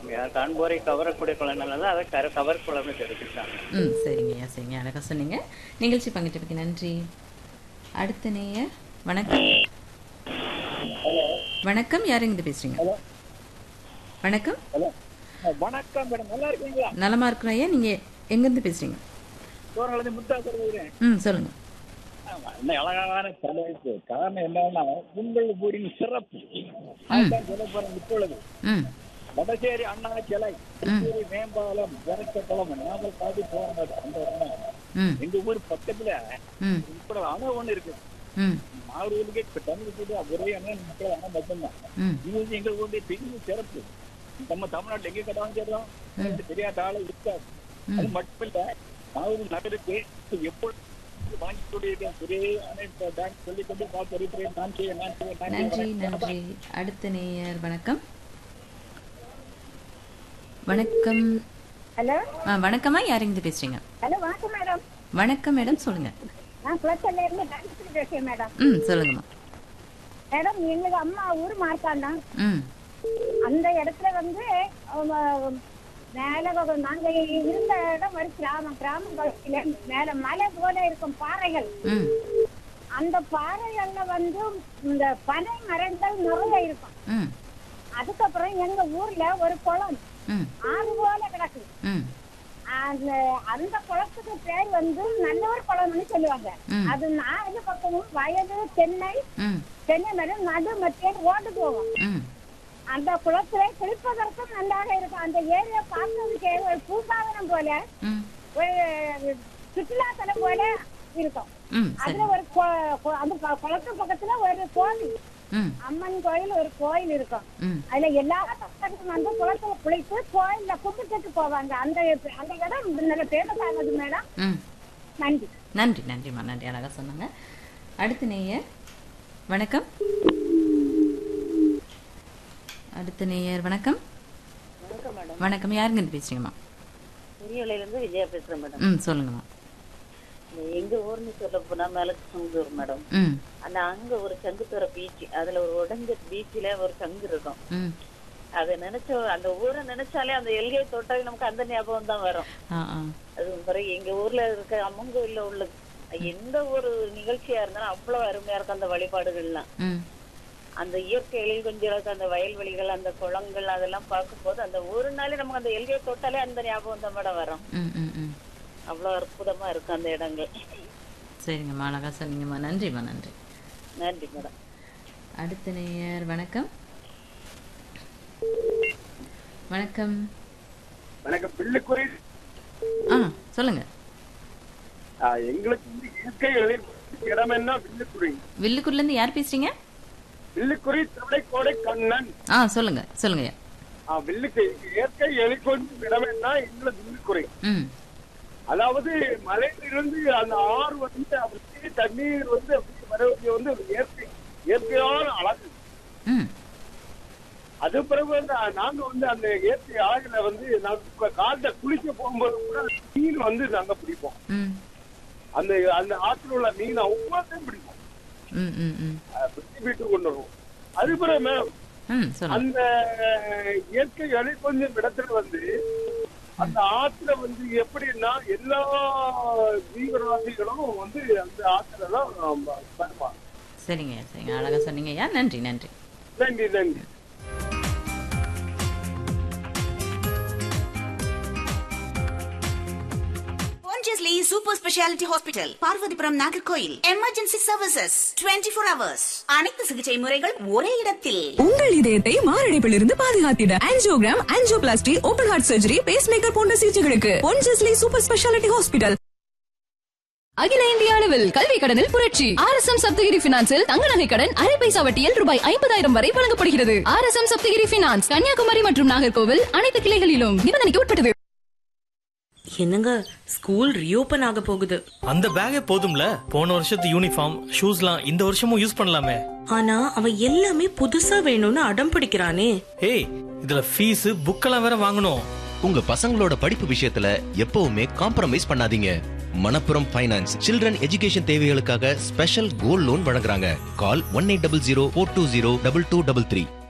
சொல்லுவாங்க காண்போரை கவரக்கூடிய குழந்தைனால அதை கர கவர் குழந்தை தெரிவிச்சாங்க ம் சரிங்கய்யா சரிங்க அழகாக சொன்னீங்க நிகழ்ச்சி பங்கிட்டதுக்கு நன்றி அடுத்த நேயர் வணக்கம் வணக்கம் யாருங்க இது பேசுறீங்க வணக்கம் ஹலோ வணக்கம் மேடம் நல்லா இருக்கீங்களா நலமா இருக்கிறோம் ஐயா நீங்க எங்கேருந்து பேசுறீங்க சோழ முத்தா சொல்லுகிறேன் ம் சொல்லுங்க ஆமா, இன்னும் அழகான தலைப்பு காரணம் என்னன்னா உங்கள் ஊரின் சிறப்பு அதுதான் சொல்ல போறேன் இப்பொழுது ம் வடசேரி அண்ணா சிலை திருச்சேரி மேம்பாலம் ஜனக்கட்டளம் நாமல் காட்டி போறாங்க அந்த இடம். ம் எங்க ஊர் பக்கத்துல ம் இப்ப அணை ஒண்ணு இருக்கு ம் மாவூருக்கு இப்ப தண்ணி கூட ஒரே அண்ணன் மக்கள் அணை மட்டும்தான் ம் இது வந்து எங்க ஊருடைய பெரிய சிறப்பு நம்ம தமிழ்நாட்டுல எங்க கட்டாலும் சேர்றோம் தெரியாத ஆளு இருக்காது அது மட்டும் இல்ல மாவூர் நகருக்கு எப்பொழுது வாங்கி கொண்டிருக்கேன் ஒரே அணை பேங்க் சொல்லி கொண்டு பார்த்து இருக்கிறேன் நான் செய்ய நான் செய்ய நான் நன்றி செய்ய நன்றி அடுத்த நேயர் வணக்கம் வணக்கம் ஹலோ ஆ வணக்கம்மா யாருங்க இது பேசுறீங்க ஹலோ வணக்கம் மேடம் வணக்கம் மேடம் சொல்லுங்க நான் குளச்சல்ல இருந்து டாக்டர் பேசுறேன் மேடம் ம் சொல்லுங்கம்மா மேடம் எங்களுக்கு அம்மா ஊர் மார்த்தாண்டம் ம் அந்த இடத்துல வந்து அவங்க மேல ஒரு- நாங்க இருந்த இடம் ஒரு கிராமம் கிராமம் பகுதியில மேல மலை போல இருக்கும் பாறைகள் ம் அந்த பாறைகள்ல வந்து இந்த பனை மரங்கள் நிறைய இருக்கும் ம் அதுக்கப்புறம் எங்க ஊர்ல ஒரு குளம் ம் ஆறு போல கிடக்கு ம் அந்த அந்த குளத்துக்கு பேர் வந்து நல்லவர் குளம்னு சொல்லுவாங்க ம். அது நாலு பக்கமும் வயது தென்னை ம் தென்னை மரம் நடு மத்திய ஓட்டு போகும் ம் அந்த குளத்துல குளிப்பதற்கும் நன்றாக இருக்கும் அந்த ஏரியா பார்க்கறதுக்கு ஒரு பூங்காவனம் போல ம் ஒரு சுற்றுலாத்தலம் போல இருக்கும் ம் சரி அதுல ஒரு கோ- கோ- அந்த கு- குளத்து பக்கத்துல ஒரு கோவில் ம் அம்மன் கோயில் ஒரு கோயில் இருக்கும் ம் அதுல எல்லா பக்கத்துக்கும் வந்து குளத்துல குளித்து கோயில்ல கும்பிட்டுட்டு போவாங்க அந்த அந்த இடம் நல்ல ஃபேமஸ் ஆகுது மேடம் ம் நன்றி நன்றி நன்றிம்மா நன்றி அழகாக சொன்னாங்க அடுத்த நேயர் வணக்கம் அடுத்த நேயர் வணக்கம் வணக்கம் மேடம் வணக்கம் யாருங்க இருந்து பேசுறீங்கம்மா பெரியவளையில இருந்து விஜயா பேசுறேன் மேடம் ம் சொல்லுங்கம்மா இந்த எங்க ஊர்னு சொல்ல போனா மேலச்சூர் மேடம் ம் ஆனா அங்க ஒரு சங்குத்துறை பீச் அதுல ஒரு உடஞ்ச பீச்ல ஒரு சங்கு இருக்கும் ம் அதை நினைச்ச அந்த ஊரை நினைச்சாலே அந்த எல்கையை தொட்டாலே நமக்கு அந்த ஞாபகம் தான் வரும் ஆ ஆ அது பிறகு எங்க ஊர்ல இருக்க அம்மன் கோயில்ல உள்ள எந்த ஒரு நிகழ்ச்சியா இருந்தாலும் அவ்வளவு அருமையா இருக்கும் அந்த வழிபாடுகள்லாம் ம் அந்த இயற்கை எழில் கொஞ்சம் இருக்கு, அந்த வயல்வெளிகள் அந்த குளங்கள் அதெல்லாம் பார்க்கும்போது அந்த ஒரு நாளே நமக்கு அந்த எல்கையை தொட்டாலே அந்த ஞாபகம் தான் மேடம் வரும் ம் ம் ம் அவ்வளவு அற்புதமா இருக்கும் அந்த இடங்கள் சரிங்கம்மா அழகாக சொன்னீங்கம்மா நன்றிம்மா நன்றி நன்றி மேடம் அடுத்த நேயர் வணக்கம் வணக்கம் வணக்கம் பிள்ளைக்குறை ஆ சொல்லுங்க எங்களுக்கு வந்து இயற்கை எழில் இடம் என்ன பிள்ளைக்குறை வில்லுக்குர்லேருந்து யார் பேசுறீங்க பிள்ளைக்குறை திருவிடைக்கோடை கண்ணன் ஆ சொல்லுங்க சொல்லுங்க வில்லுக்கு இயற்கை எழில் இடம் என்ன எங்களுக்கு பிள்ளைக்குறை ம் அதாவது மலையிலிருந்து அந்த ஆறு வந்து அப்படியே தண்ணீர் வந்து அப்படியே வரக்கூடிய வந்து ஒரு இயற்கை இயற்கையான அழகு ம் அது பிறகு வந்து நாங்க வந்து அந்த இயற்கை அழகுல வந்து நாங்க காலத்தை குளிக்க போகும்போது கூட மீன் வந்து நாங்க பிடிப்போம் ம் அந்த அந்த ஆற்றுல உள்ள மீன் ஒவ்வொருத்தையும் பிடிப்போம் ம் ம் ம் அஹ் பிடிச்சு வீட்டுக்கு கொண்டு வருவோம் அது பிறகு மேம் ம் சொல்லுங்க அந்த இயற்கை அலை கொஞ்சம் இடத்துல வந்து அந்த ஆத்துல வந்து எப்படின்னா எல்லா ஜீவராசிகளும் வந்து அந்த ஆத்துல தான் வருவாங்க சரிங்க சரிங்க அழகாக சொன்னீங்க ஐயா நன்றி நன்றி நன்றி நன்றி Pondicherry Super Speciality Hospital, Parvathipuram Nagercoil emergency services 24 four hours அனைத்து சிகிச்சை முறைகள் ஒரே இடத்தில் உங்கள் இதயத்தை மாரடைப்பிலிருந்து பாதுகாத்திட angiogram angioplasty open heart surgery pacemaker போன்ற சிகிச்சைகளுக்கு பொன்ஜஸ்லி சூப்பர் ஸ்பெஷாலிட்டி ஹாஸ்பிட்டல் அகில இந்திய அளவில் கல்வி கடனில் புரட்சி ஆர் எஸ் எம் சப்தகிரி பினான்சில் தங்க நகை கடன் அரை பைசா வட்டியில் ரூபாய் ஐம்பதாயிரம் வரை வழங்கப்படுகிறது R S M Sapthagiri finance Kanyakumari மற்றும் நாகர்கோவில் அனைத்து கிளைகளிலும் நிபந்தனைக்கு உட்பட்டது என்னங்க ஸ்கூல் ரீஓபன் ஆக போகுது அந்த பேக்கே போதும்ல போன வருஷத்து யூனிஃபார்ம் ஷூஸ்லாம் இந்த வருஷமும் யூஸ் பண்ணலாமே ஆனா அவன் எல்லாமே புதுசா வேணும்னு அடம் பிடிக்கிறானே ஏய் இதுல ஃபீஸ் புக்கெல்லாம் வேற வாங்கணும் உங்க பசங்களோட படிப்பு விஷயத்துல எப்பவுமே காம்ப்ரமைஸ் பண்ணாதீங்க மணப்புரம் ஃபைனான்ஸ் சில்ட்ரன் எஜுகேஷன் தேவைகளுக்காக ஸ்பெஷல் கோல்ட் லோன் வழங்குறாங்க call one eight double zero four two zero double two double three